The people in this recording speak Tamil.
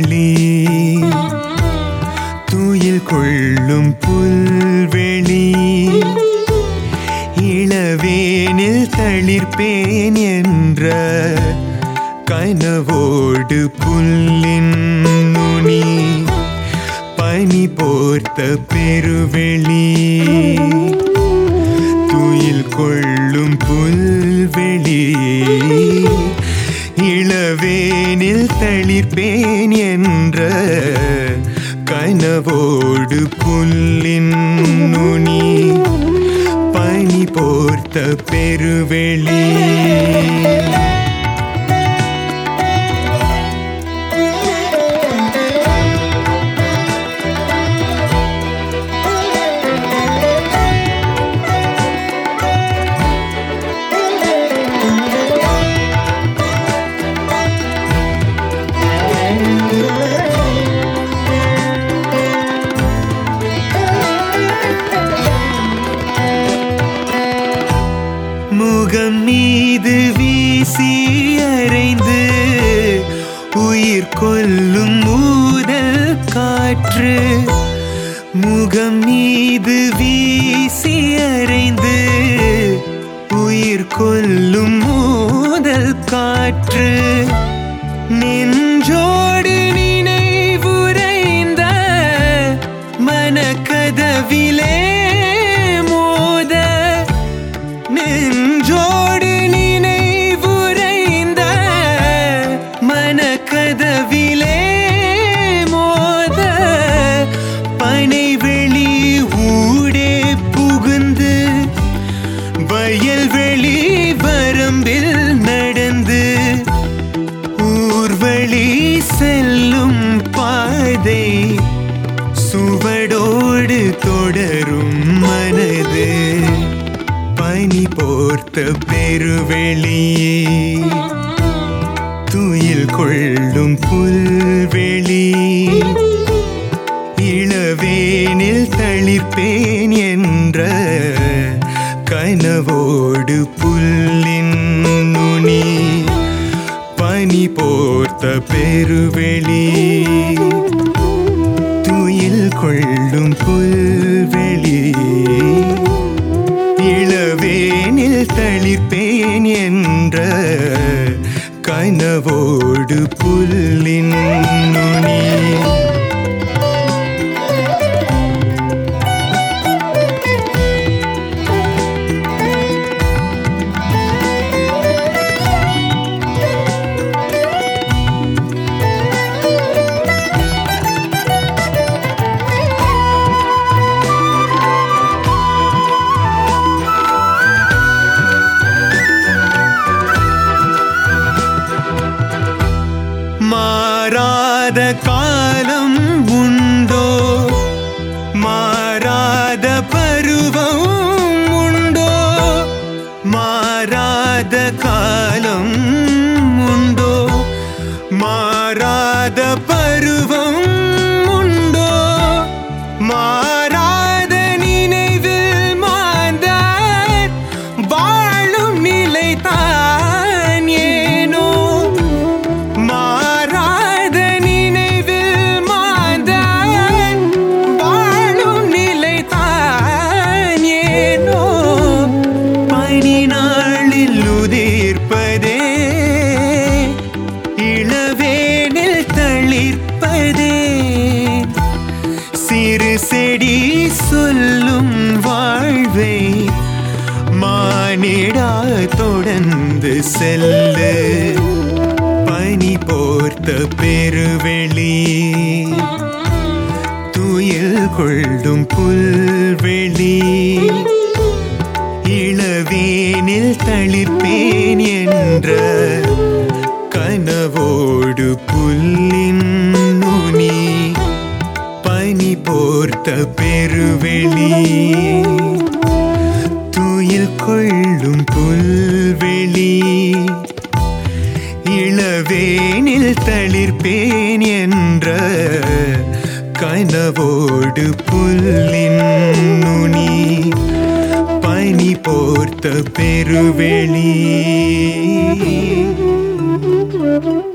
பெருவெளி துயில் கொள்ளும் புல்வெளி இளவேனில் தளிர்ப்பேன் என்ற கனவோடு புல்லின் நுனி பனி போர்த்த பெருவெளி துயில் கொள்ளும் புல்வெளி இளவேனில் தளிர்ப்பேன் என்ற கனவோடு புல்லின் நுனி பனி போர்த்த பெருவெளி முகம் மீது வீசி அறைந்து உயிர் கொல்லும் ஊதல் காற்று முகம் மீது வீசி அறைந்து உயிர் கொல்லும் ஊதல் காற்று நெஞ்சோடு நினைவுரைந்த மனக்கதவிலே மோத நெஞ்சோடு நினைவுரைந்த மனக்கதவிலே மோத பனைவெளி ஊடே புகுந்து வயல்வெளி வரம்பில் நடந்து ஊர்வழி செல்லும் பாதை சுவடோடு தொடரும் மனது பனி போர்த்த பெருவெளியே துயில் கொள்ளும் புல்வெளி இளவேனில் தளிர்ப்பேன் என்ற கனவோடு புல்லின் நுனி பனி போர்த்த பெருவெளி துயில் கொள்ளும் புல்வெளி இளவேனில் தளிர்ப்பேன் என்ற கனவோடு புல்லின் நுனி மாறாத காலம் உண்டோ மாறாத பருவம் உண்டோ மாறாத காலம் உண்டோ மாறாத பருவம் உண்டோ மாறாத நினைவில் மாந்தார் வாழும் நிலைதான் ஏனோ மாறாத நினைவில் மாந்தான் வாழும் நிலைதான் ஏனோ பனி நாளில் உதிர்ப்பதே இளவேனில் தளிர்ப்பதே சிறு செடி சொல்லும் வாழ்வை மானிடா தொடர்ந்து செல்லு பனி போர்த்த பெருவெளி துயில் கொள்ளும் புல்வெளி இளவேனில் தளிர்ப்பேன் என்ற கனவோடு புல்லின் நுனி பனி போர்த்த பெருவெளி துயில் கொள்ளும் புல்வெளி இளவேனில் தளிர்ப்பேன் என்ற கனவோடு புல்லின் நுனி பனி போர்த்த பெருவெளி